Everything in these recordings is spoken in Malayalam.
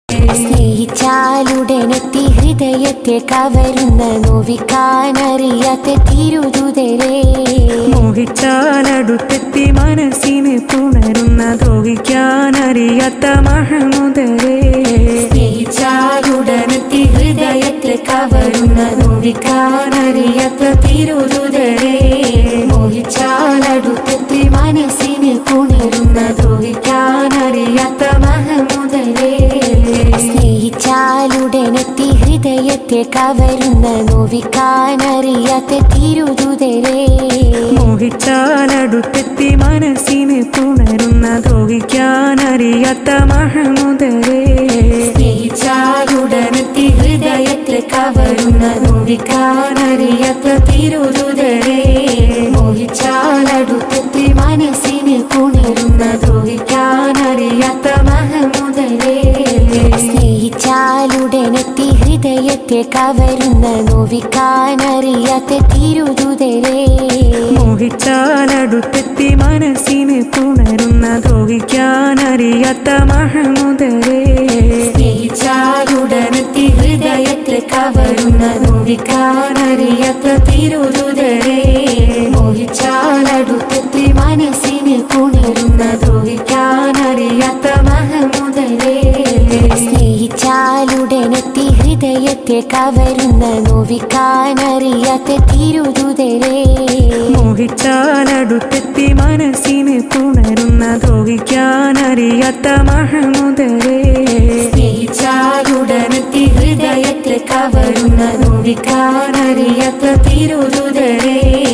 സ്നേഹിച്ചാലുടനെത്തി ഹൃദയത്തെ കവരുന്ന നോവിക്കാനറിയാത്ത തിരുതുതരേ മോഹിച്ചാലടുത്തെത്തി മനസ്സിന് പുണരുന്ന ദ്രോഹിക്കാനറിയാത്ത മഹമുദരേ സ്നേഹിച്ചാലുടനെത്തി ഹൃദയത്തെ കവരുന്ന നോവിക്കാനറിയാത്ത തിരുതുതരേ മോഹിച്ചാലടുത്തെത്തി മനസ്സിന് പുണരുന്ന ദ്രോഹിക്കാനറിയാത്ത മഹമുദരേ സ്നേഹിച്ചാലുടനെത്തി ഹൃദയത്തെ കവരുന്ന നോവിക്കാനറിയാത്ത തിരുതുതരേ മോഹിച്ചാലടുത്തെത്തി മനസ്സിന് പുണരുന്ന ദ്രോഹിക്കാനറിയാത്ത മഹമുദരേ സ്നേഹിച്ചാലുടനെത്തി ഹൃദയത്തെ കവരുന്ന നോവിക്കാനറിയാത്ത തിരുതുതരേ മോഹിച്ചാലടുത്തെത്തി മനസ്സിന് പുണരുന്ന ദ്രോഹിക്കാനറിയാത്ത മഹമുദരേ സ്നേഹിച്ചാലുടനെത്തി ഹൃദയത്തെ കവരുന്ന നോവിക്കാനറിയാത്ത തിരുതുതരേ മോഹിച്ചാലടുത്തെത്തി മനസ്സിന് പുണരുന്ന ദ്രോഹിക്കാനറിയാത്ത മഹമുദരേ സ്നേഹിച്ചാലുടനെത്തി ഹൃദയത്തെ കവരുന്ന നോവിക്കാനറിയാത്ത തിരുതുതരേ മോഹിച്ചാലടുത്തെത്തി മനസ്സിന് പുണരുന്ന ദ്രോഹിക്കാനറിയാത്ത മഹമുദരേ സ്നേഹിച്ചാലുടനെത്തി ഹൃദയത്തെ കവരുന്ന നോവിക്കാനറിയാത്ത തിരുതുതരേ മോഹിച്ചാലടുത്തെത്തി മനസ്സിന് പുണരുന്ന ദ്രോഹിക്കാനറിയാത്ത മഹമുദരേ സ്നേഹിച്ചാലുടനെത്തി ഹൃദയത്തെ കവരുന്ന നോവിക്കാനറിയാത്ത തിരുതുതരേ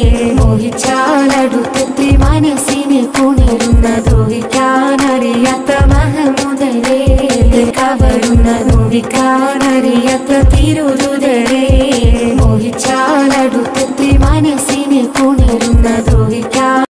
മോഹിച്ചാലടുത്തെത്തി മനസ്സിന് പുണരുന്ന ദ്രോഹിക്കാനറിയാത്ത മഹമുദരേ കവരുന്ന നോവിക്കാനറിയാത്ത തിരുതുതരേ